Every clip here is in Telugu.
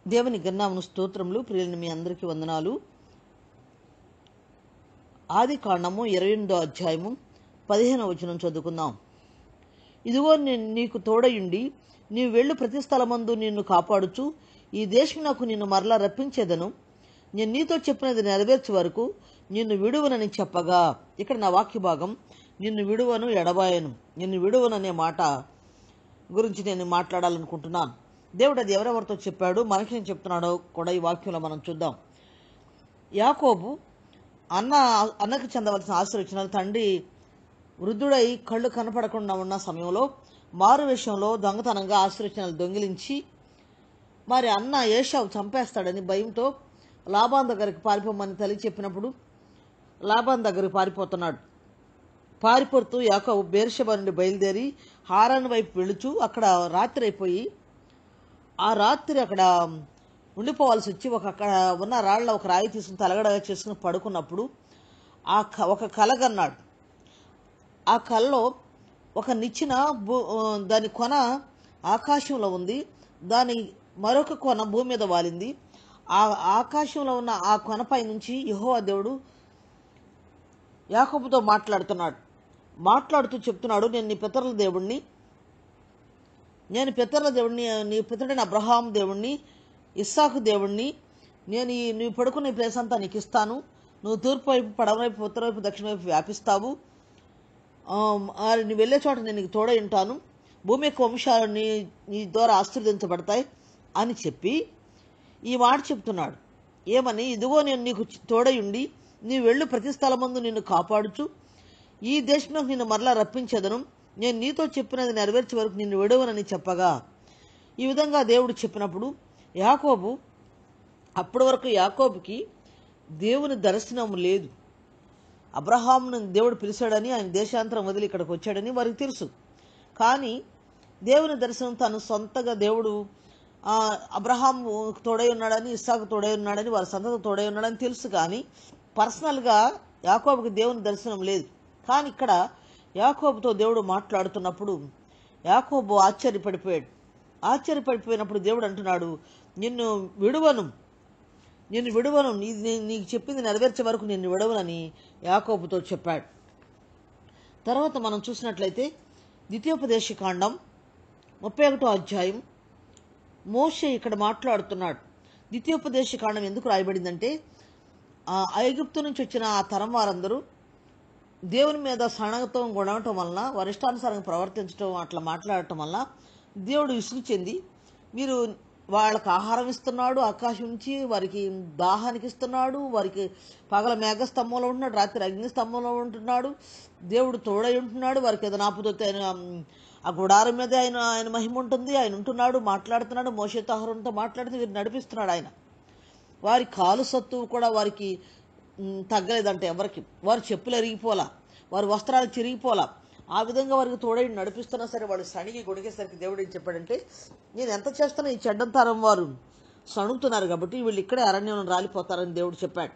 దేవుని గన్నామును స్తోత్రములు ప్రియులని మీ అందరికీ వందనాలు ఆది కాండము ఇరవై ఎనిమిదో అధ్యాయము పదిహేనవ వచనం చదువుకుందాం ఇదిగో నేను నీకు తోడయుండి నీవు వెళ్ళు ప్రతి స్థలమందు నిన్ను కాపాడుచు ఈ దేశం నాకు నిన్ను మరలా రప్పించేదను నేను నీతో చెప్పినది నెరవేర్చే వరకు నిన్ను విడువనని చెప్పగా ఇక్కడ నా వాక్య భాగం నిన్ను విడువను ఎడబాయను నిన్ను విడువననే మాట గురించి నేను మాట్లాడాలనుకుంటున్నాను దేవుడు అది ఎవరెవరితో చెప్పాడు మనకేం చెప్తున్నాడో కూడా ఈ వాక్యంలో మనం చూద్దాం యాకోబు అన్న అన్నకు చెందవలసిన ఆశీర్వచనాలు తండ్రి వృద్ధుడై కళ్ళు కనపడకుండా ఉన్న సమయంలో మారు విషయంలో దొంగతనంగా ఆశీర్వచనాలు దొంగిలించి మరి అన్న ఏషావు చంపేస్తాడని భయంతో లాభాన్ దగ్గరికి పారిపోమని తల్లి చెప్పినప్పుడు లాభాన్ దగ్గరికి పారిపోతున్నాడు పారిపోతూ యాకోబు బేర్షబా నుండి బయలుదేరి హారాన్ వైపు వెళుచు అక్కడ రాత్రి అయిపోయి ఆ రాత్రి అక్కడ ఉండిపోవాల్సి వచ్చి ఒక అక్కడ ఉన్న రాళ్ళ ఒక రాయి తీసుకుని తలగడగా చేసుకుని పడుకున్నప్పుడు ఆ క- ఒక కలగన్నాడు ఆ కలలో ఒక నిచ్చిన భూ దాని కొన ఆకాశంలో ఉంది దాని మరొక కొన భూమి మీద వాలింది ఆ ఆకాశంలో ఉన్న ఆ కొనపై నుంచి యెహోవా దేవుడు యాకోబుతో మాట్లాడుతున్నాడు మాట్లాడుతూ చెప్తున్నాడు నేను నీ పితరుల దేవుణ్ణి నేను పితరుల దేవుణ్ణి నీ పితరుడైన అబ్రహాం దేవుణ్ణి ఇస్సాకు దేవుణ్ణి నేను ఈ నువ్వు పడుకున్న ఈ ప్లేస్ అంతా నీకు ఇస్తాను నువ్వు తూర్పు వైపు పడమవైపు ఉత్తర వైపు దక్షిణ వైపు వ్యాపిస్తావు ఆ, మరి నువ్వు వెళ్ళే చోట నేను నీకు తోడై ఉంటాను భూమి యొక్క వంశాలు నీ నీ ద్వారా ఆశీర్వదించబడతాయి అని చెప్పి ఈ మాట చెప్తున్నాడు ఏమని ఇదిగో నేను నీకు తోడై ఉండి నీ వెళ్ళు ప్రతి స్థలమందు నిన్ను కాపాడుచు ఈ దేశంలో నిన్ను మరలా రప్పించేదను నేను నీతో చెప్పినది నెరవేర్చే వరకు నిన్ను విడవనని చెప్పగా ఈ విధంగా దేవుడు చెప్పినప్పుడు యాకోబు అప్పటి వరకు యాకోబుకి దేవుని దర్శనం లేదు అబ్రహాంను దేవుడు పిలిచాడని ఆయన దేశాంతరం వదిలి ఇక్కడికి వచ్చాడని వారికి తెలుసు కానీ దేవుని దర్శనం తను సొంతగా దేవుడు ఆ, అబ్రహాం తోడై ఉన్నాడని ఇస్సాకు తోడై ఉన్నాడని వారి సంతత తోడై ఉన్నాడని తెలుసు కానీ పర్సనల్గా యాకోబుకి దేవుని దర్శనం లేదు కానీ ఇక్కడ యాకోబుతో దేవుడు మాట్లాడుతున్నప్పుడు యాకోబు ఆశ్చర్యపడిపోయాడు ఆశ్చర్యపడిపోయినప్పుడు దేవుడు అంటున్నాడు నిన్ను విడువను నేను విడువను నీ నీ- నీకు చెప్పింది నెరవేర్చే వరకు నేను విడవనని యాకోబుతో చెప్పాడు తర్వాత మనం చూసినట్లయితే ద్వితీయోపదేశ కాండం ముప్పై ఒకటో అధ్యాయం మోషే ఇక్కడ మాట్లాడుతున్నాడు ద్వితీయోపదేశ కాండం ఎందుకు రాయబడిందంటే ఆ ఐగుప్తు నుంచి వచ్చిన ఆ తరం వారందరూ దేవుని మీద సణగతం కొనవటం వలన వారి ఇష్టానుసారంగా ప్రవర్తించడం అట్లా మాట్లాడటం వలన దేవుడు విసుగు చెంది మీరు వాళ్ళకి ఆహారం ఇస్తున్నాడు ఆకాశం నుంచి వారికి దాహానికి ఇస్తున్నాడు వారికి పగల మేఘస్తంభంలో ఉంటున్నాడు రాత్రి అగ్ని స్తంభంలో ఉంటున్నాడు దేవుడు తోడై ఉంటున్నాడు వారికి ఏదైనా ఆపుదొత్తే ఆయన ఉమ్, ఆ గుడారం మీద ఆయన ఆయన మహిమ ఉంటుంది ఆయన ఉంటున్నాడు మాట్లాడుతున్నాడు మోషేతాహరంతో మాట్లాడుతూ వీరు నడిపిస్తున్నాడు ఆయన వారి కాలు సత్తువు కూడా వారికి మ్, తగ్గలేదంటే ఎవరికి వారి చెప్పులు ఎరిగిపోలా వారి వస్త్రాలు చిరిగిపోలా ఆ విధంగా వారికి తోడై నడిపిస్తున్నా సరే వాళ్ళు సణిగి గొడిగేసరికి దేవుడు ఏం చెప్పాడంటే నేను ఎంత చేస్తున్నా ఈ చెడ్డంతరం వారు సణుగుతున్నారు కాబట్టి వీళ్ళు ఇక్కడే అరణ్యంలో రాలిపోతారని దేవుడు చెప్పాడు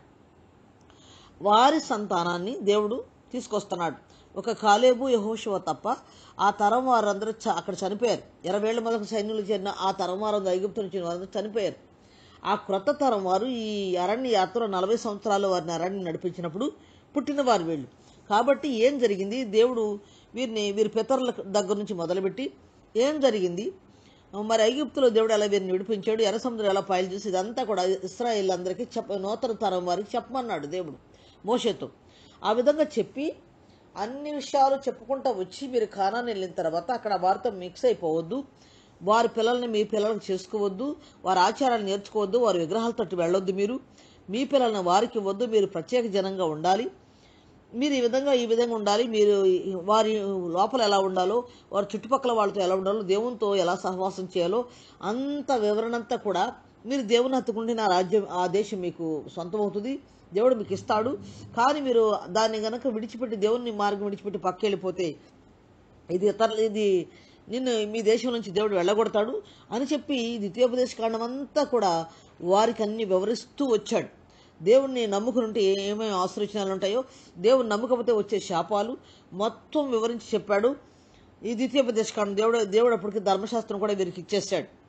వారి సంతానాన్ని దేవుడు తీసుకొస్తున్నాడు ఒక కాలేబు యహోషువ తప్ప ఆ తరం వారందరూ చ- అక్కడ చనిపోయారు ఇరవై ఏళ్ళ మొదటి సైన్యులు చేరిన ఆ తరం వారు ఐగుప్తు నుంచి వారందరూ చనిపోయారు ఆ క్రొత్త తరం వారు ఈ అరణ్య యాత్ర నలభై సంవత్సరాలు వారిని అరణ్యం నడిపించినప్పుడు పుట్టిన వారు వీళ్ళు కాబట్టి ఏం జరిగింది దేవుడు వీరిని వీరి పితరుల దగ్గర నుంచి మొదలుపెట్టి ఏం జరిగింది మరి ఐగుప్తులో దేవుడు ఎలా వీరిని విడిపించాడు ఎర్ర సముద్రం ఎలా పాయలు చేసి ఇదంతా కూడా ఇస్రాయేల్ అందరికీ చెప్ప నూతన తరం వారికి చెప్పమన్నాడు దేవుడు మోషేతో ఆ విధంగా చెప్పి అన్ని విషయాలు చెప్పుకుంటా వచ్చి మీరు ఖానాన్ని వెళ్ళిన తర్వాత అక్కడ వారితో మిక్స్ అయిపోవద్దు వారి పిల్లల్ని మీ పిల్లలకు చేసుకోవద్దు వారి ఆచారాలు నేర్చుకోవద్దు వారి విగ్రహాల తట్టు వెళ్ళొద్దు మీరు మీ పిల్లల్ని వారికి ఇవ్వద్దు మీరు ప్రత్యేక జనంగా ఉండాలి మీరు ఈ విధంగా ఈ విధంగా ఉండాలి మీరు వారి లోపల ఎలా ఉండాలో వారి చుట్టుపక్కల వాళ్ళతో ఎలా ఉండాలో దేవునితో ఎలా సహవాసం చేయాలో అంత వివరణంతా కూడా మీరు దేవుని హత్తుకుంటే నా రాజ్యం ఆ దేశం మీకు సొంతమవుతుంది దేవుడు మీకు ఇస్తాడు కానీ మీరు దాన్ని గనక విడిచిపెట్టి దేవుని మార్గం విడిచిపెట్టి పక్కెళ్ళిపోతే ఇది ఇతర ఇది నిన్ను మీ దేశం నుంచి దేవుడు వెళ్ళగొడతాడు అని చెప్పి ద్వితీయోపదేశ కాండం అంతా కూడా వారికి అన్ని వివరిస్తూ వచ్చాడు దేవుణ్ణి నమ్ముకుని ఏమేమి ఆశ్రచనాలు ఉంటాయో దేవుని నమ్మకపోతే వచ్చే శాపాలు మొత్తం వివరించి చెప్పాడు ఈ ద్వితీయోపదేశ కాండం దేవుడు దేవుడు అప్పటికి ధర్మశాస్త్రం కూడా వీరికి ఇచ్చేసాడు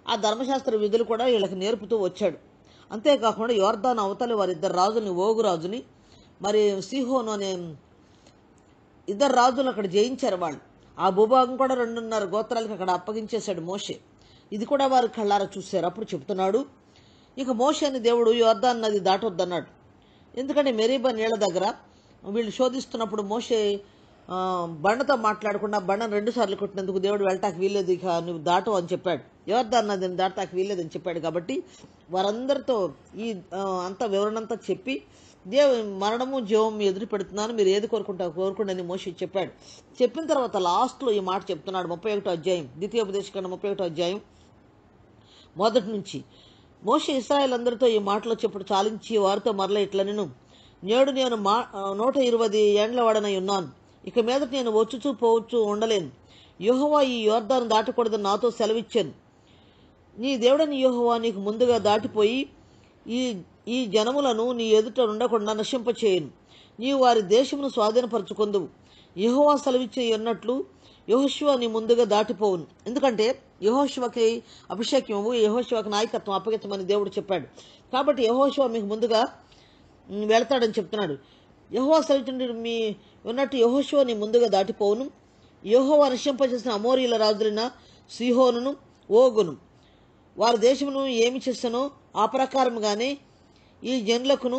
ఆ ధర్మశాస్త్ర విధులు కూడా వీళ్ళకి నేర్పుతూ వచ్చాడు అంతేకాకుండా యోర్దాన్ అవతలి వారిద్దరు రాజుని ఓగు రాజుని మరి సిహోను అనే ఇద్దరు రాజులు అక్కడ జయించారు వాళ్ళు ఆ భూభాగం కూడా రెండున్నర గోత్రాలకు అక్కడ అప్పగించేశాడు మోషే ఇది కూడా వారు కళ్ళారా చూశారు అప్పుడు చెప్తున్నాడు ఇక మోషే అని దేవుడు యోర్దాన్ నది దాటొద్దన్నాడు ఎందుకంటే మెరీబా నీళ్ళ దగ్గర వీళ్ళు శోధిస్తున్నప్పుడు మోషే ఆ, బండతో మాట్లాడకుండా బండను రెండు సార్లు కొట్టినందుకు దేవుడు వెళ్ళటానికి వీల్లేదు ఇక నువ్వు దాటవు అని చెప్పాడు యోర్దాన్ నదిని దాటటానికి వీల్లేదని చెప్పాడు కాబట్టి వారందరితో ఈ ఆ, అంత వివరణ అంతా చెప్పి దేవు మరణము జీవం ఎదురు పెడుతున్నాను మీరు ఏది కోరుకుంటారు కోరుకోండి అని మోషి చెప్పాడు చెప్పిన తర్వాత లాస్ట్లో ఈ మాట చెప్తున్నాడు ముప్పై ఒకటో అధ్యాయం ద్వితీయోపదేశకన్నా ముప్పై ఒకటో అధ్యాయం మొదటి నుంచి మోషే ఇస్రాయేల్ అందరితో ఈ మాటలు చెప్పుడు చాలించి వారితో మరల ఇట్లా నేను నేడు నేను మా నూట ఇరవై ఏండ్ల వాడనై ఉన్నాను ఇక మీదట నేను వచ్చుచూ పోవచ్చు ఉండలేను యుహవా ఈ యోర్దాను దాటకూడదని నాతో సెలవిచ్చాను నీ దేవుడని యోహోవా నీకు ముందుగా దాటిపోయి ఈ ఈ జనములను నీ ఎదుట ఉండకుండా నశింపచేయను నీవు వారి దేశమును స్వాధీనపరచుకుందువు యెహోవా సెలవిచ్చే ఉన్నట్లు యెహోషువ నీ ముందుగా దాటిపోవును ఎందుకంటే యెహోషువకి అభిషేకము యెహోషువకి నాయకత్వం అప్పగించమని దేవుడు చెప్పాడు కాబట్టి యెహోషువ మీకు ముందుగా ఉమ్, వెళతాడని చెప్తున్నాడు యహోవా సెలవిచ్చినట్టు మీ ఉన్నట్టు యెహోషువ నీ ముందుగా దాటిపోవును యెహోవా నశింపచేసిన అమోరీల రాజులైన సిహోనును ఓగును వారి దేశమును ఏమి చేస్తానో ఆ ప్రకారముగానే ఈ జనులకును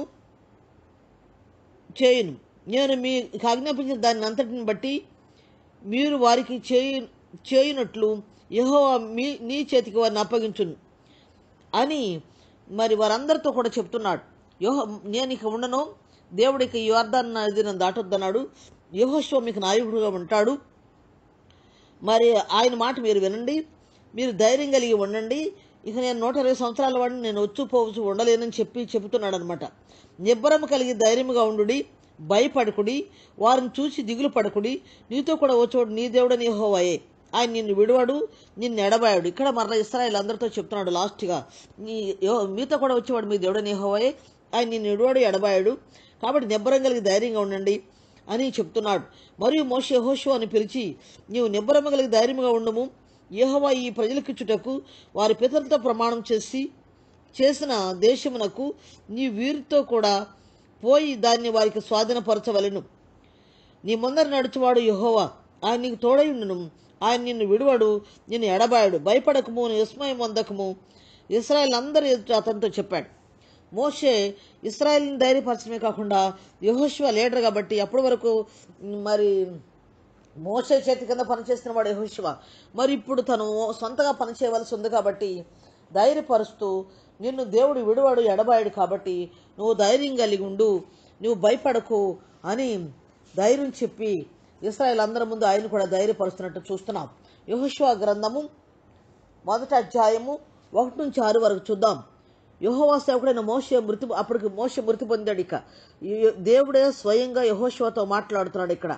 చేయును నేను మీకు ఆజ్ఞాపించిన దాన్ని అంతటిని బట్టి మీరు వారికి చేయు చేయునట్లు యెహోవా మీ నీ చేతికి వారిని అప్పగించును అని మరి వారందరితో కూడా చెప్తున్నాడు యోహ నేను ఇక ఉండను దేవుడికి యోర్దాన్ నది నన్ను దాటొద్దన్నాడు యెహోషువ మీకు నాయకుడుగా ఉంటాడు మరి ఆయన మాట మీరు వినండి మీరు ధైర్యం కలిగి ఉండండి ఇక నేను నూట ఇరవై సంవత్సరాల వాడిని నేను వచ్చు పోవచ్చు ఉండలేనని చెప్పి చెబుతున్నాడు అనమాట నిబ్బరం కలిగి ధైర్యముగా ఉండుడి భయపడకుడి వారిని చూసి దిగులు పడకుడి నీతో కూడా వచ్చేవాడు నీ దేవుడని యెహోవాయే ఆయన నిన్ను విడువాడు నిన్ను ఎడబాయాడు ఇక్కడ మరలా ఇస్రాయల్ అందరితో చెప్తున్నాడు లాస్ట్గా నీ యెహో- మీతో కూడా వచ్చేవాడు మీ దేవుడని యెహోవాయే ఆయన నిన్ను విడువాడు ఎడబాయాడు కాబట్టి నిబ్బరం కలిగి ధైర్యంగా ఉండండి అని చెప్తున్నాడు మరియు మోషే యెహోషువ అని పిలిచి నీవు నిబ్బరము కలిగి ధైర్యముగా ఉండము యెహోవా ఈ ప్రజలకిచ్చుటకు వారి పితరులతో ప్రమాణం చేసి చేసిన దేశమునకు నీ వీరితో కూడా పోయి దాన్ని వారికి స్వాధీనపరచవలెను నీ ముందర నడుచువాడు యెహోవా ఆయన నీకు తోడై ఉండును ఆయన నిన్ను విడువడు నిన్ను ఎడబాయడు భయపడకము విస్మయం పొందకము ఇస్రాయల్ అందరి ఎదుట అతనితో చెప్పాడు మోషే ఇస్రాయల్ని ధైర్యపరచడమే కాకుండా యెహోషువ లీడర్ కాబట్టి అప్పటి వరకు మరి మోసే చేతి కింద పనిచేస్తున్న వాడు యెహోషువ మరి ఇప్పుడు తను సొంతగా పనిచేయవలసి ఉంది కాబట్టి ధైర్యపరుస్తూ నిన్ను దేవుడు విడువాడు ఎడబాయడు కాబట్టి నువ్వు ధైర్యం కలిగి ఉండు నువ్వు భయపడకు అని ధైర్యం చెప్పి ఇస్రాయల్ అందరి ముందు ఆయన కూడా ధైర్యపరుస్తున్నట్టు చూస్తున్నాం యెహోషువ గ్రంథము మొదటి అధ్యాయము ఒకటి నుంచి ఆరు వరకు చూద్దాం యహోవా సేవకుడైన మోషే మృతి అప్పటికి మోషే మృతి పొందాడు ఇక ఈ- దేవుడే స్వయంగా యహోషువతో మాట్లాడుతున్నాడు ఇక్కడ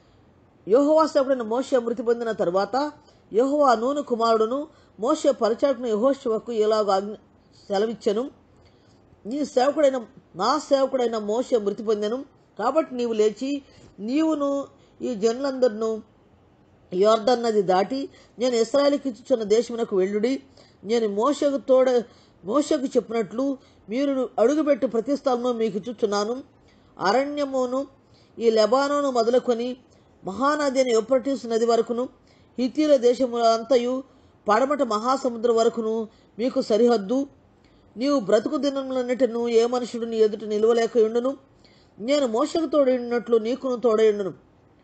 యెహోవా సేవకుడైన మోషే మృతి పొందిన తరువాత యెహోవా నూను కుమారుడును మోషే పరిచారకుని యెహోషువకు ఇలాగ ఆజ్ఞ సెలవిచ్చెను నీ సేవకుడైన నా సేవకుడైన మోషే మృతి పొందెను కాబట్టి నీవు లేచి నీవును ఈ జనులందరినూ యోర్దన్ నది దాటి నేను ఇస్రాయల్కి ఇచ్చుచున్న దేశమునకు వెళ్ళుడి నేను మోషకు తోడ మోషకు చెప్పినట్లు మీరు అడుగుపెట్టి ప్రతి స్థలంలో మీకు ఇచ్చుచున్నాను అరణ్యమును ఈ లెబానోను మొదలుకొని మహానది అని యూఫ్రటీస్ నది వరకును హితీల దేశము అంతయు పడమట మహాసముద్రం వరకును మీకు సరిహద్దు నీవు బ్రతుకు దినములన్నిటిను ఏ మనుషుడు నీ ఎదుట నిలవలేక ఉండును నేను మోసకు తోడైనట్లు నీకును తోడైండును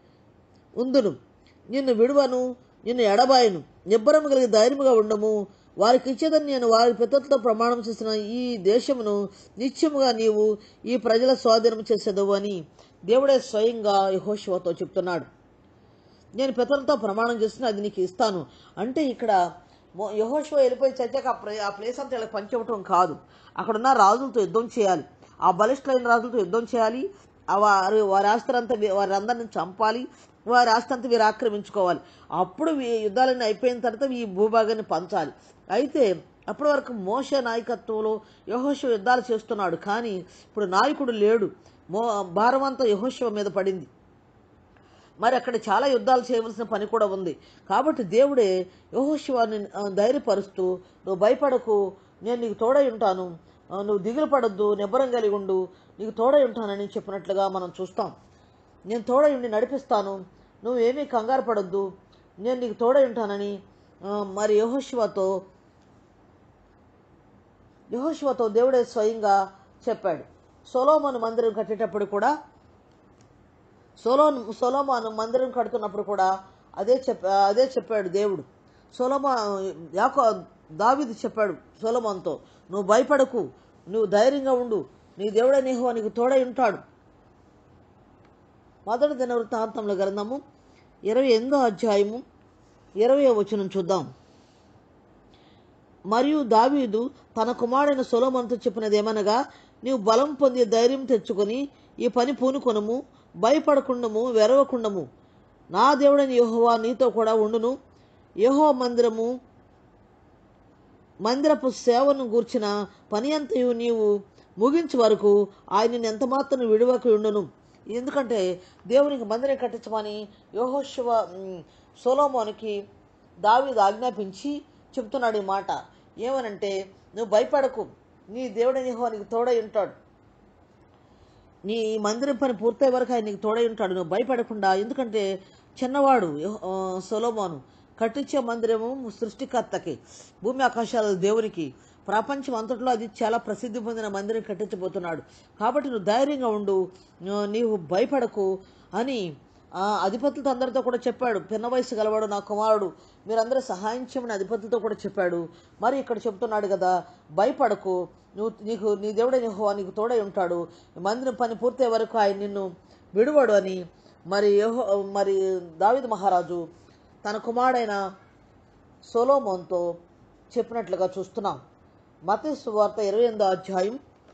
ఉందును నిన్ను విడువను నిన్ను ఎడబాయను నిబ్బరము కలిగి ధైర్యముగా ఉండము వారికి ఇచ్చేదని నేను వారి పితలతో ప్రమాణం చేసిన ఈ దేశమును నిత్యముగా నీవు ఈ ప్రజల స్వాధీనం చేసేదవు అని దేవుడే స్వయంగా యెహోషువతో చెప్తున్నాడు నేను పితరులతో ప్రమాణం చేస్తున్నా అది నీకు ఇస్తాను అంటే ఇక్కడ మో- యెహోషువ వెళ్ళిపోయి చచ్చాక ఆ ప్లే- ఆ ప్లేస్ అంతా ఇలా పంచవటం కాదు అక్కడున్న రాజులతో యుద్ధం చేయాలి ఆ బలిష్ఠులైన రాజులతో యుద్ధం చేయాలి ఆ వారి వారి ఆస్తులంతా వీ- వారి అందరిని చంపాలి వారి ఆస్తి అంతా వీరు ఆక్రమించుకోవాలి అప్పుడు వీ- యుద్ధాలన్నీ అయిపోయిన తర్వాత ఈ భూభాగాన్ని పంచాలి అయితే అప్పటి వరకు మోస నాయకత్వంలో యహోశివ యుద్ధాలు చేస్తున్నాడు కానీ ఇప్పుడు నాయకుడు లేడు మో భారం అంతా యహోశివ మీద పడింది మరి అక్కడ చాలా యుద్ధాలు చేయవలసిన పని కూడా ఉంది కాబట్టి దేవుడే యహోశివాన్ని ధైర్యపరుస్తూ నువ్వు భయపడకు నేను నీకు తోడై ఉంటాను ఆ, నువ్వు దిగులు పడొద్దు నిబ్బరం కలిగి ఉండు నీకు తోడై ఉంటానని చెప్పినట్లుగా మనం చూస్తాం నేను తోడై ఉండి నడిపిస్తాను నువ్వు ఏమీ కంగారు పడొద్దు నేను నీకు తోడై ఉంటానని ఆ, మరి యహోశివతో యహోశివతో దేవుడే స్వయంగా చెప్పాడు సొలోమోను మందిరం కట్టేటప్పుడు కూడా సొలోన్ సొలోమాను మందిరం కడుతున్నప్పుడు కూడా అదే చెప్ప అదే చెప్పాడు దేవుడు సొలోమా యాకో దావిది చెప్పాడు సొలోమాన్తో నువ్వు భయపడకు నువ్వు ధైర్యంగా ఉండు నీ దేవుడే నీహో నీకు తోడై ఉంటాడు మొదటి దిన వృత్తాంతంలో గ్రంథము ఇరవై ఎనిమిదో అధ్యాయము ఇరవై వచనం చూద్దాం మరియు దావీదు తన కుమారుడైన సొలోమన్తో చెప్పినది ఏమనగా నీవు బలం పొంది ధైర్యం తెచ్చుకొని ఈ పని పూనుకొనము భయపడకుండము వెరవకుండము నా దేవుడైన యెహోవా నీతో కూడా ఉండును యెహో మందిరము మందిరపు సేవను గూర్చిన పని అంతయు నీవు ముగించే వరకు ఆయనని ఎంత మాత్రం విడువకు ఉండును ఎందుకంటే దేవునికి మందిరం కట్టించమని యోహోశివ సోలోమోనికి దావీదు ఆజ్ఞాపించి చెప్తున్నాడు ఈ మాట ఏమనంటే నువ్వు భయపడకు నీ దేవుడు నీహో నీకు తోడై ఉంటాడు నీ మందిరం పని పూర్తయ్యే వరకు ఆయన నీకు తోడై ఉంటాడు నువ్వు భయపడకుండా ఎందుకంటే చిన్నవాడు యెహో- ఆ, సొలొమోను కట్టించే మందిరము సృష్టికర్తకి భూమి ఆకాశాల దేవునికి ప్రపంచం అంతట్లో అది చాలా ప్రసిద్ధి పొందిన మందిరం కట్టించబోతున్నాడు కాబట్టి నువ్వు ధైర్యంగా ఉండు నువ్వు- నీవు భయపడకు అని ఆ, అధిపతులతో అందరితో కూడా చెప్పాడు పిన్న వయసు గలవాడు నా కుమారుడు మీరందరూ సహాయం చేయమని అధిపతులతో కూడా చెప్పాడు మరి ఇక్కడ చెప్తున్నాడు కదా భయపడకు నువ్వు నీకు నీ దేవుడే యెహోవా నీకు తోడై ఉంటాడు ఈ మందిరం పని పూర్తయ్యే వరకు ఆయన నిన్ను విడువడు అని మరి యెహో మరి దావిద్ మహారాజు తన కుమారుడైన సోలోమోన్తో చెప్పినట్లుగా చూస్తున్నాం మత సువార్త ఇరవై ఎనిమిదో అధ్యాయం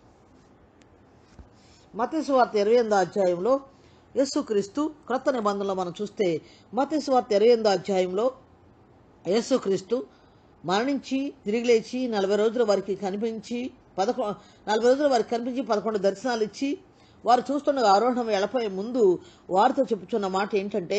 మత సువార్త ఇరవై ఎనిమిదో అధ్యాయంలో యేసుక్రీస్తు క్రొత్త నిబంధనలో మనం చూస్తే మత సువార్త ఇరవై ఎనిమిదో అధ్యాయంలో యేసుక్రీస్తు మరణించి తిరిగి లేచి నలభై రోజుల వారికి కనిపించి పదకొ నలభై రోజుల వారికి కనిపించి పదకొండు దర్శనాలు ఇచ్చి వారు చూస్తుండగా ఆరోహణం వెళ్ళపోయే ముందు వారితో చెప్పుచున్న మాట ఏంటంటే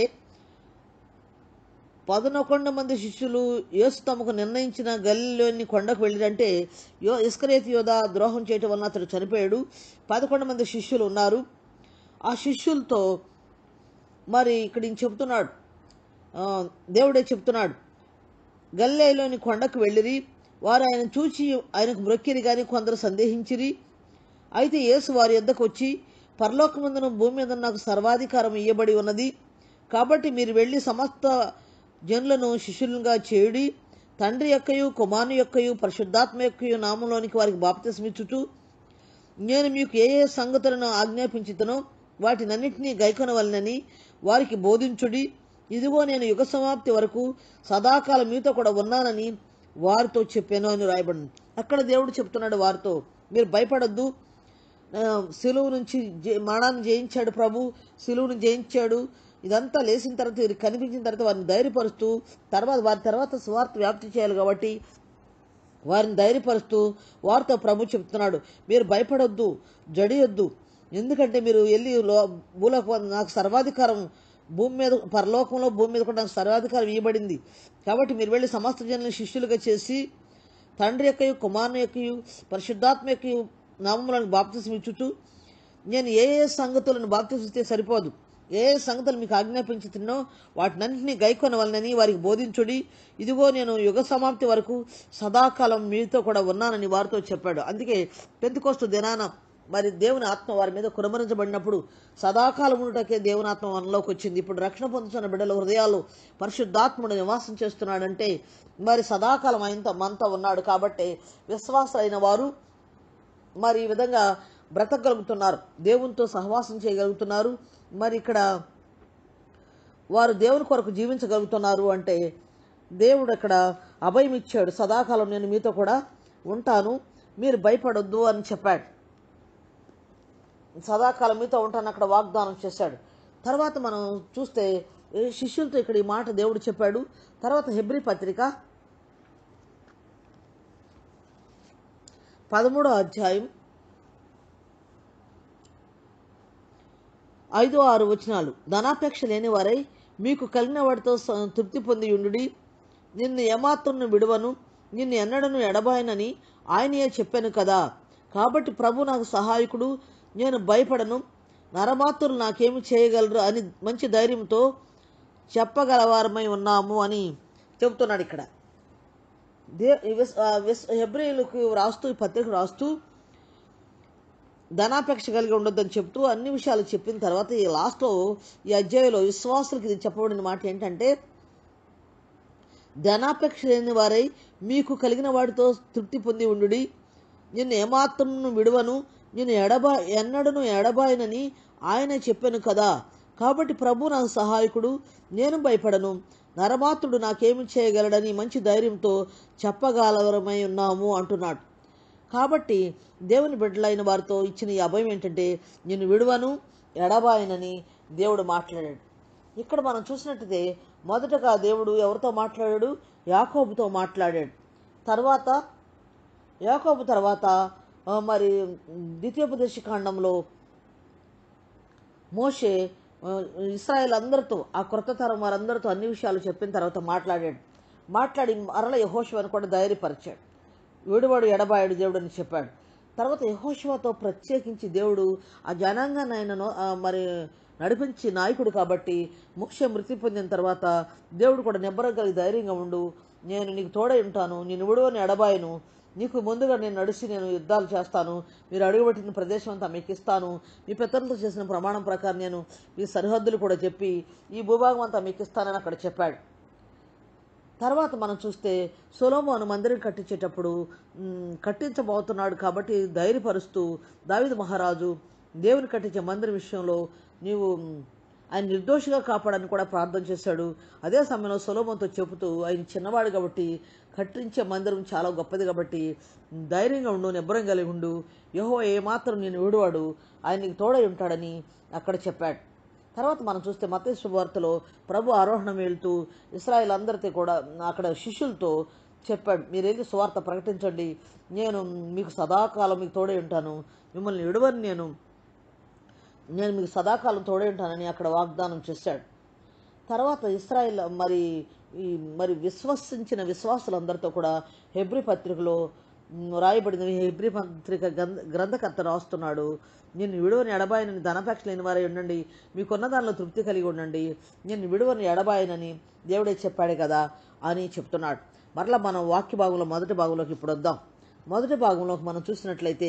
పదనొకొండ మంది శిష్యులు యేసు తమకు నిర్ణయించిన గల్లీలోని కొండకు వెళ్ళిరంటే యో ఇస్కరేత్ యోధ ద్రోహం చేయటం వలన అతడు చనిపోయాడు పదకొండు మంది శిష్యులు ఉన్నారు ఆ శిష్యులతో మరి ఇక్కడ ఈయన చెప్తున్నాడు ఆ, దేవుడే చెప్తున్నాడు గల్లేలోని కొండకు వెళ్ళిరి వారు ఆయన చూచి ఆయనకు మ్రొక్కిరి గాని కొందరు సందేహించిరి అయితే యేసు వారి యొద్దకు వచ్చి పరలోకమందును భూమి మీద నాకు సర్వాధికారం ఇయ్యబడి ఉన్నది కాబట్టి మీరు వెళ్ళి సమస్త జనులను శిష్యులుగా చేయుడి తండ్రి యొక్కయు కుమారుని యొక్కయు పరిశుద్ధాత్మ యొక్కయు నామంలోనికి వారికి బాప్తిస్మిచ్చుచు నేను మీకు ఏ ఏ సంగతులను ఆజ్ఞాపించుతనో వాటినన్నింటినీ గైకొనవలనని వారికి బోధించుడి ఇదిగో నేను యుగ సమాప్తి వరకు సదాకాలం మీతో కూడా ఉన్నానని వారితో చెప్పాను అని రాయబడింది అక్కడ దేవుడు చెప్తున్నాడు వారితో మీరు భయపడొద్దు ఆ, సిలువు నుంచి జే- మరణాన్ని జయించాడు ప్రభు సిలువును జయించాడు ఇదంతా లేచిన తర్వాత వీరికి కనిపించిన తర్వాత వారిని ధైర్యపరుస్తూ తర్వాత వారి తర్వాత స్వార్థ వ్యాప్తి చేయాలి కాబట్టి వారిని ధైర్యపరుస్తూ వారితో ప్రభు చెప్తున్నాడు మీరు భయపడొద్దు జడియొద్దు ఎందుకంటే మీరు వెళ్ళి లో భూలోక నాకు సర్వాధికారం భూమి మీద పరలోకంలో భూమి మీద కూడా నాకు సర్వాధికారం ఇవ్వబడింది కాబట్టి మీరు వెళ్ళి సమస్త జనులను శిష్యులుగా చేసి తండ్రి యొక్కయు కుమారుని యొక్కయు పరిశుద్ధాత్మ యొక్కయు నామములను బాప్తిసం ఇచ్చుచు నేను ఏ ఏ సంగతులను బాప్తిస్తే సరిపోదు ఏ ఏ సంగతులు మీకు ఆజ్ఞాపించుతున్నో వాటినన్నింటినీ గైకొనవలనని వారికి బోధించుడి ఇదిగో నేను యుగ సమాప్తి వరకు సదాకాలం మీతో కూడా ఉన్నానని వారితో చెప్పాడు అందుకే పెంతుకోస్తు దినాన మరి దేవుని ఆత్మ వారి మీద కురమరించబడినప్పుడు సదాకాలం ఉండటకే దేవుని ఆత్మ మనలోకి వచ్చింది ఇప్పుడు రక్షణ పొందుతున్న బిడ్డల హృదయాలు పరిశుద్ధాత్ముడు నివాసం చేస్తున్నాడంటే మరి సదాకాలం ఆయనతో మనతో ఉన్నాడు కాబట్టి విశ్వాసులైన వారు మరి ఈ విధంగా బ్రతకగలుగుతున్నారు దేవునితో సహవాసం చేయగలుగుతున్నారు మరి ఇక్కడ వారు దేవుని కొరకు జీవించగలుగుతున్నారు అంటే దేవుడు అక్కడ అభయం ఇచ్చాడు సదాకాలం నేను మీతో కూడా ఉంటాను మీరు భయపడొద్దు అని చెప్పాడు సదాకాలం మీతో ఉంటాను అక్కడ వాగ్దానం చేశాడు తర్వాత మనం చూస్తే ఏ శిష్యులతో ఇక్కడ ఈ మాట దేవుడు చెప్పాడు తర్వాత హెబ్రి పత్రిక పదమూడో అధ్యాయం ఐదు ఆరు వచనాలు ధనాపేక్ష లేని వారై మీకు కలిగిన వాటితో స- తృప్తి పొంది ఉండుడి నిన్ను ఏమాత్రం విడువను నిన్ను ఎన్నడను ఎడబాయనని ఆయనయే చెప్పాను కదా కాబట్టి ప్రభు నాకు సహాయకుడు నేను భయపడను నరమాతులు నాకేమి చేయగలరు అని మంచి ధైర్యంతో చెప్పగలవారమై ఉన్నాము అని చెబుతున్నాడు ఇక్కడ దే విస్- ఆ విస్- హెబ్రియులకు రాస్తూ ఈ పత్రిక రాస్తూ ధనాపేక్ష కలిగి ఉండొద్దని చెప్తూ అన్ని విషయాలు చెప్పిన తర్వాత ఈ లాస్ట్లో ఈ అధ్యాయంలో విశ్వాసులకు ఇది చెప్పబడిన మాట ఏంటంటే ధనాపేక్ష లేని వారై మీకు కలిగిన వాటితో తృప్తి పొంది ఉండుడి నిన్ను ఏమాత్రం విడువను నేను ఎడబా ఎన్నడను ఎడబాయనని ఆయన చెప్పాను కదా కాబట్టి ప్రభు నాకు సహాయకుడు నేను భయపడను నరమాత్రుడు నాకేమి చేయగలడని మంచి ధైర్యంతో చెప్పగలవరమై ఉన్నాము అంటున్నాడు కాబట్టి దేవుని బిడ్డలైన వారితో ఇచ్చిన ఈ అభయం ఏంటంటే నేను విడువను ఎడబాయనని దేవుడు మాట్లాడాడు ఇక్కడ మనం చూసినట్టయితే మొదటగా దేవుడు ఎవరితో మాట్లాడాడు యాకోబుతో మాట్లాడాడు తర్వాత యాకోబు తర్వాత ఆ, మరి ద్వితీయోపదేశ కాండంలో మోషే ఆ, ఇస్రాయేల్ అందరితో ఆ క్రొత్త తరం వారందరితో అన్ని విషయాలు చెప్పిన తర్వాత మాట్లాడాడు మాట్లాడి మరల యహోశివను కూడా ధైర్యపరిచాడు విడువాడు ఎడబాయుడు దేవుడు అని చెప్పాడు తర్వాత యహోశివతో ప్రత్యేకించి దేవుడు ఆ జనాంగాన్ని ఆయన నో- ఆ, మరి నడిపించి నాయకుడు కాబట్టి ముఖ్య మృతి పొందిన తర్వాత దేవుడు కూడా నిబ్బరగలిగి ధైర్యంగా ఉండు నేను నీకు తోడై ఉంటాను నేను విడువని ఎడబాయను నీకు ముందుగా నేను నడిచి నేను యుద్ధాలు చేస్తాను మీరు అడుగుపెట్టిన ప్రదేశం అంతా మీకు ఇస్తాను మీ పితరులతో చేసిన ప్రమాణం ప్రకారం నేను ఈ సరిహద్దులు కూడా చెప్పి ఈ భూభాగం అంతా మీకు ఇస్తానని అక్కడ చెప్పాడు తర్వాత మనం చూస్తే సొలోమోను మందిరం కట్టించేటప్పుడు మ్, కట్టించబోతున్నాడు కాబట్టి ధైర్యపరుస్తూ దావిద మహారాజు దేవుని కట్టించే మందిరం విషయంలో నీవు మ్, ఆయన నిర్దోషిగా కాపాడని కూడా ప్రార్థన చేశాడు అదే సమయంలో సొలోమోన్తో చెబుతూ ఆయన చిన్నవాడు కాబట్టి కట్టించే మందిరం చాలా గొప్పది కాబట్టి ధైర్యంగా ఉండు నిబ్బరం కలిగి ఉండు యహో ఏమాత్రం నేను విడువాడు ఆయన నీకు తోడై ఉంటాడని అక్కడ చెప్పాడు తర్వాత మనం చూస్తే మత శుభవార్తలో ప్రభు ఆరోహణం వెళ్తూ ఇస్రాయల్ అందరితో కూడా అక్కడ శిష్యులతో చెప్పాడు మీరేది సువార్త ప్రకటించండి నేను మీకు సదాకాలం మీకు తోడే ఉంటాను మిమ్మల్ని విడవని నేను నేను మీకు సదాకాలం తోడే ఉంటానని అక్కడ వాగ్దానం చేశాడు తర్వాత ఇస్రాయిల్ మరి ఈ మరి విశ్వసించిన విశ్వాసులందరితో కూడా హెబ్రి పత్రికలో మ్, రాయబడిన హెబ్రి పత్రిక గ్రంథ గ్రంథకర్త రాస్తున్నాడు నేను విడువని ఎడబాయనని ధనపేక్ష లేని వారై ఉండండి మీకున్న దానిలో తృప్తి కలిగి ఉండండి నేను విడువని ఎడబాయనని దేవుడే చెప్పాడు కదా అని చెప్తున్నాడు మరలా మనం వాక్య భాగంలో మొదటి భాగంలోకి ఇప్పుడు వద్దాం మొదటి భాగంలోకి మనం చూసినట్లయితే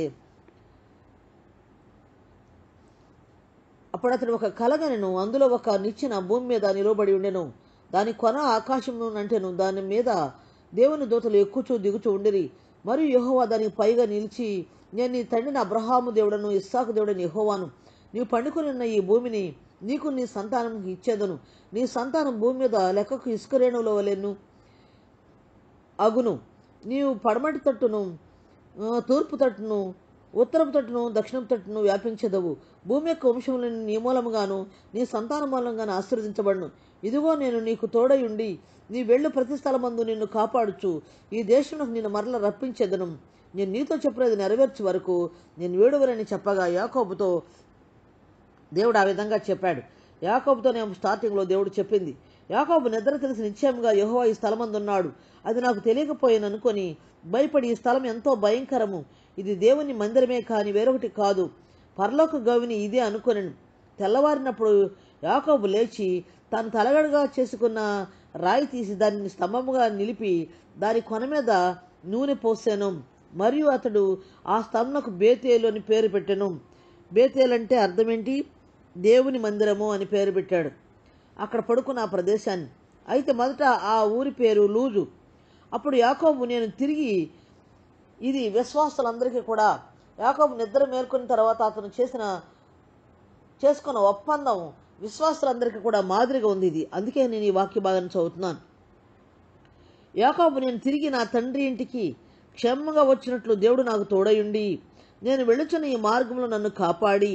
అప్పుడు అతడు ఒక కలగనెను అందులో ఒక నిచ్చెన భూమి మీద నిలబడి ఉండెను దాని కొన ఆకాశము అంటెను దాని మీద దేవుని దూతలు ఎక్కుచూ దిగుచూ ఉండిరి మరియు యెహోవా దానికి పైగా నిలిచి నేను నీ తండ్రిని అబ్రహాము దేవుడను ఇస్సాకు దేవుడని యెహోవాను నీవు పండుకొని ఉన్న ఈ భూమిని నీకు నీ సంతానంకి ఇచ్చేదను నీ సంతానం భూమి మీద లెక్కకు ఇసుక రేణువుల వలెను అగును నీవు పడమటి తట్టును ఆ, తూర్పు తట్టును ఉత్తరపు తట్టును దక్షిణపు తట్టును వ్యాపించదవు భూమి యొక్క వంశములను నీ మూలముగాను నీ సంతాన మూలంగాను ఆశీర్వదించబడును ఇదిగో నేను నీకు తోడై ఉండి నీ వెళ్ళు ప్రతి స్థలమందు నిన్ను కాపాడుచు ఈ దేశంలో నిన్ను మరల రప్పించేదను నేను నీతో చెప్పినది నెరవేర్చే వరకు నేను వేడువరని చెప్పగా యాకోబుతో దేవుడు ఆ విధంగా చెప్పాడు యాకోబుతో నేను స్టార్టింగ్లో దేవుడు చెప్పింది యాకోబు నిద్ర తెలిసి నిశ్చయంగా యెహోవా ఈ స్థలమందున్నాడు అది నాకు తెలియకపోయాను అనుకొని భయపడి ఈ స్థలం ఎంతో భయంకరము ఇది దేవుని మందిరమే కాని వేరొకటి కాదు పరలోక గవిని ఇదే అనుకొనెను తెల్లవారినప్పుడు యాకోబు లేచి తాను తలగడగా చేసుకున్న రాయి తీసి దానిని స్తంభముగా నిలిపి దాని కొన మీద నూనె పోసాను మరియు అతడు ఆ స్తంభనకు బేతేలు అని పేరు పెట్టెను బేతేల్ అంటే అర్థం ఏంటి దేవుని మందిరము అని పేరు పెట్టాడు అక్కడ పడుకున్న ఆ ప్రదేశాన్ని అయితే మొదట ఆ ఊరి పేరు లూజు అప్పుడు యాకోబు నేను తిరిగి ఇది విశ్వాసులందరికీ కూడా యాకోబు నిద్ర మేల్కొన్న తర్వాత అతను చేసిన చేసుకున్న ఒప్పందం విశ్వాసులందరికీ కూడా మాదిరిగా ఉంది ఇది అందుకే నేను ఈ వాక్య భాగాన్ని చదువుతున్నాను యాకోబు నేను తిరిగి నా తండ్రి ఇంటికి క్షేమంగా వచ్చినట్లు దేవుడు నాకు తోడయుండి నేను వెళ్ళుచున్న ఈ మార్గంలో నన్ను కాపాడి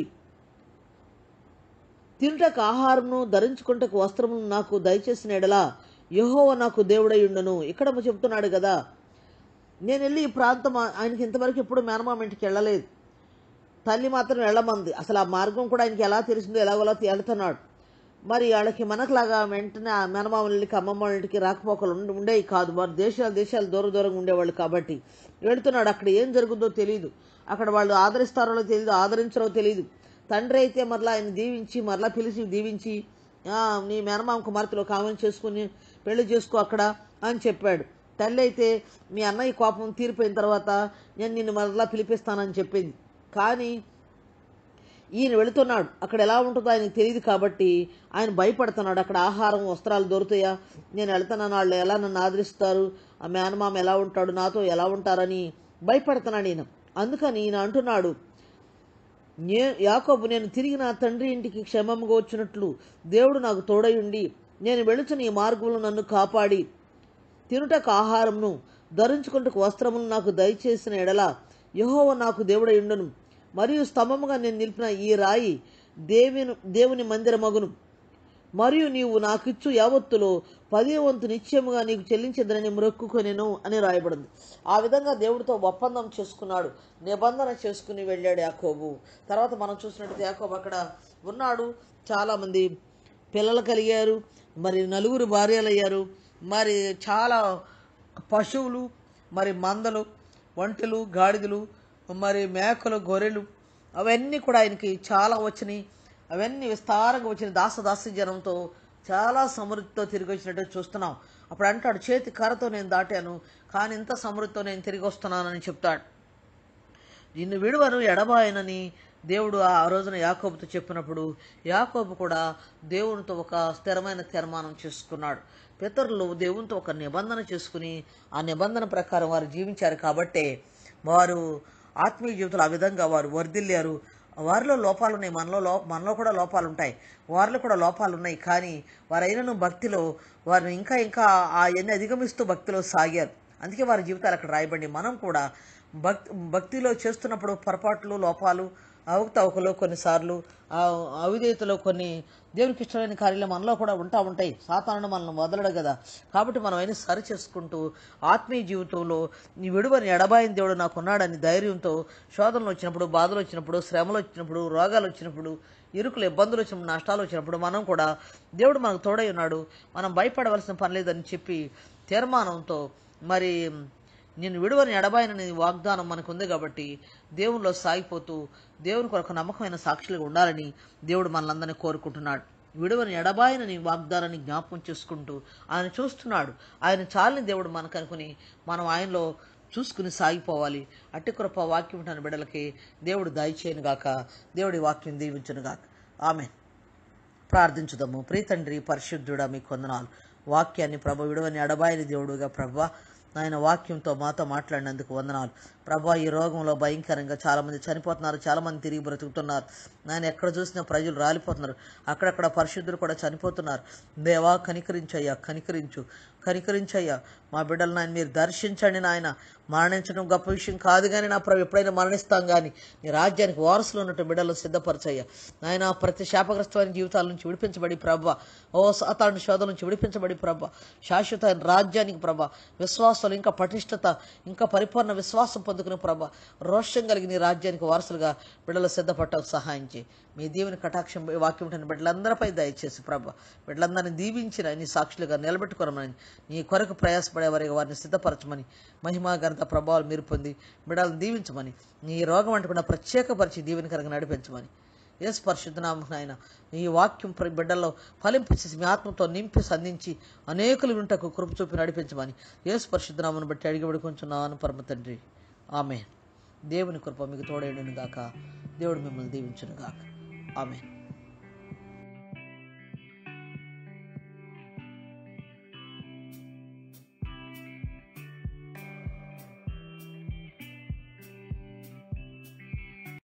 తినుటకు ఆహారమును ధరించుకుంటకు వస్త్రమును నాకు దయచేసిన ఎడలా యహోవ నాకు దేవుడై ఉండను ఇక్కడ చెప్తున్నాడు కదా నేను వెళ్ళి ఈ ప్రాంతం ఆయనకి ఇంతవరకు ఎప్పుడు మేనమామ ఇంటికి వెళ్ళలేదు తల్లి మాత్రం వెళ్ళమంది అసలు ఆ మార్గం కూడా ఆయనకి ఎలా తెలిసిందో ఎలాగోలా వెళ్తున్నాడు మరి వాళ్ళకి మనకులాగా వెంటనే ఆ మేనమామల ఇంటికి అమ్మమ్మ వాళ్ళ ఇంటికి రాకపోకలు ఉండ- ఉండేవి కాదు వారు దేశాలు దేశాలు దూరం దూరంగా ఉండేవాళ్ళు కాబట్టి వెళుతున్నాడు అక్కడ ఏం జరుగుతుందో తెలియదు అక్కడ వాళ్ళు ఆదరిస్తారో తెలియదు ఆదరించారో తెలియదు తండ్రి అయితే మరలా ఆయన దీవించి మరలా పిలిచి దీవించి "ఆ, నీ మేనమామ కుమార్తెలో కామం చేసుకుని పెళ్లి చేసుకో అక్కడ అని చెప్పాడు తల్లి అయితే మీ అన్నయ్య కోపం తీరిపోయిన తర్వాత నేను నిన్ను మరలా పిలిపిస్తానని చెప్పింది కానీ ఈయన వెళుతున్నాడు అక్కడ ఎలా ఉంటుందో ఆయనకు తెలియదు కాబట్టి ఆయన భయపడుతున్నాడు అక్కడ ఆహారం వస్త్రాలు దొరుకుతాయా నేను వెళ్తున్నాను వాళ్ళు ఎలా నన్ను ఆదరిస్తారు ఆ మేనమామ ఎలా ఉంటాడు నాతో ఎలా ఉంటారని భయపడుతున్నాడు ఈయన అందుకని ఈయన అంటున్నాడు నే యాకోబు నేను తిరిగి నా తండ్రి ఇంటికి క్షేమంగా వచ్చినట్లు దేవుడు నాకు తోడై ఉండి నేను వెళుచున్న ఈ మార్గంలో నన్ను కాపాడి తినుటకు ఆహారమును ధరించుకుంటకు వస్త్రమును నాకు దయచేసిన ఎడల యెహోవా నాకు దేవుడై ఉండును మరియు స్తంభముగా నేను నిలిపిన ఈ రాయి దేవుని దేవుని మందిరమగును మరియు నీవు నాకిచ్చు యావత్తులో పదే వంతు నిశ్చయముగా నీకు చెల్లించదనని మొక్కుకొనెను అని రాయబడింది ఆ విధంగా దేవుడితో ఒప్పందం చేసుకున్నాడు నిబంధన చేసుకుని వెళ్ళాడు యాకోబు తర్వాత మనం చూసినట్టు యాకోబు అక్కడ ఉన్నాడు చాలామంది పిల్లలు కలిగారు మరి నలుగురు భార్యలు అయ్యారు మరి చాలా పశువులు మరి మందలు ఒంటెలు గాడిదలు మరి మేకలు గొర్రెలు అవన్నీ కూడా ఆయనకి చాలా వచ్చినాయి అవన్నీ విస్తారంగా వచ్చిన దాసదాసి జనంతో చాలా సమృద్ధితో తిరిగి వచ్చినట్టు చూస్తున్నాం అప్పుడు అంటాడు చేతి కర్రతో నేను దాటాను కానీ ఇంత సమృద్ధితో నేను తిరిగి వస్తున్నానని చెప్తాడు నిన్ను విడువను ఎడబాయనని దేవుడు ఆ రోజున యాకోబుతో చెప్పినప్పుడు యాకోబు కూడా దేవునితో ఒక స్థిరమైన తీర్మానం చేసుకున్నాడు పితరులు దేవునితో ఒక నిబంధన చేసుకుని ఆ నిబంధన ప్రకారం వారు జీవించారు కాబట్టే వారు ఆత్మీయ జీవితంలో ఆ విధంగా వారు వర్ధిల్లారు వారిలో లోపాలు ఉన్నాయి మనలో లో మనలో కూడా లోపాలు ఉంటాయి వారిలో కూడా లోపాలు ఉన్నాయి కానీ వారైనను భక్తిలో వారిని ఇంకా ఇంకా అవన్నీ అధిగమిస్తూ భక్తిలో సాగారు అందుకే వారి జీవితాలు అక్కడ రాయబడి మనం కూడా భక్తి భక్తిలో చేస్తున్నప్పుడు పొరపాట్లు లోపాలు అవకతవకలు కొన్నిసార్లు ఆ అవిధేయతలో కొన్ని దేవునికి ఇష్టమైన కార్యాలు మనలో కూడా ఉంటా ఉంటాయి సాతానుడు మనల్ని వదలడు కదా కాబట్టి మనం అయినా సరి చేసుకుంటూ ఆత్మీయ జీవితంలో నీ విడువని ఎడబాయిన దేవుడు నాకు ఉన్నాడని ధైర్యంతో శోధనలు వచ్చినప్పుడు బాధలు వచ్చినప్పుడు శ్రమలు వచ్చినప్పుడు రోగాలు వచ్చినప్పుడు ఇరుకులు ఇబ్బందులు వచ్చినప్పుడు నష్టాలు వచ్చినప్పుడు మనం కూడా దేవుడు మనకు తోడై ఉన్నాడు మనం భయపడవలసిన పని లేదని చెప్పి తీర్మానంతో మరి నేను విడువని ఎడబాయనని వాగ్దానం మనకు ఉంది కాబట్టి దేవునిలో సాగిపోతూ దేవుని కొరకు నమ్మకమైన సాక్షులుగా ఉండాలని దేవుడు మనలందరినీ కోరుకుంటున్నాడు విడువని ఎడబాయనని వాగ్దానాన్ని జ్ఞాపకం చేసుకుంటూ ఆయన చూస్తున్నాడు ఆయన చాలని దేవుడు మనకు అనుకుని మనం ఆయనలో చూసుకుని సాగిపోవాలి అట్టి కృప వాక్యం ఉంటున్న బిడ్డలకి దేవుడు దయచేయను గాక దేవుడి వాక్యం దీవించును గాక ఆమె ప్రార్థించుదాము ప్రీతండ్రి పరిశుద్ధుడా మీ కొందనాలు వాక్యాన్ని ప్రభ విడవని అడబాయని దేవుడుగా ప్రభ ఆయన వాక్యంతో మాతో మాట్లాడినందుకు వందనాలు ప్రభా ఈ రోగంలో భయంకరంగా చాలామంది చనిపోతున్నారు చాలామంది తిరిగి బ్రతుకుతున్నారు ఆయన ఎక్కడ చూసినా ప్రజలు రాలిపోతున్నారు అక్కడక్కడ పరిశుద్ధులు కూడా చనిపోతున్నారు దేవా కనికరించయ్యా కనికరించు కనికరించయ్యా మా బిడ్డలు నాయన మీరు దర్శించండి నాయన మరణించడం గొప్ప విషయం కాదు కానీ నా ప్రభు ఎప్పుడైనా మరణిస్తాం కానీ నీ రాజ్యానికి వారసులు ఉన్నట్టు బిడ్డలు సిద్ధపరచయ్యా నాయన ప్రతి శాపగ్రస్తమైన జీవితాల నుంచి విడిపించబడి ప్రభ ఓ సాతాను శోధన నుంచి విడిపించబడి ప్రభ శాశ్వత రాజ్యానికి ప్రభ విశ్వాసాలు ఇంకా పటిష్టత ఇంకా పరిపూర్ణ విశ్వాసం పొందుకుని ప్రభ రోషం కలిగి నీ రాజ్యానికి వారసులుగా బిడ్డలు సిద్ధపట్టకు సహాయం చేయి మీ దేవుని కటాక్షం వాక్యం ఉంటున్న బిడ్డలందరిపై దయచేసి ప్రభ బిడ్డలందరినీ దీవించిన నీ సాక్షులుగా నిలబెట్టుకోరమని నీ కొరకు ప్రయాసపడే వారికి వారిని సిద్ధపరచమని మహిమా ఘనత ప్రభావాలు మీరు పొంది బిడ్డలను దీవించమని నీ రోగం అంటుకున్న ప్రత్యేకపరిచి దీవెనకరంగా నడిపించమని ఎస్ పరిశుద్ధనామం ఆయన ఈ వాక్యం ప్ర- బిడ్డల్లో ఫలింపచేసి మీ ఆత్మతో నింపి సంధించి అనేకులు వింటకు కృప చూపి నడిపించమని యేసు పరిశుద్ధనామను బట్టి అడిగి విడుకుంటున్నాను పరమ తండ్రి ఆమె దేవుని కృప మీకు తోడేయుడును గాక దేవుడు మిమ్మల్ని దీవించును గాక ఆమె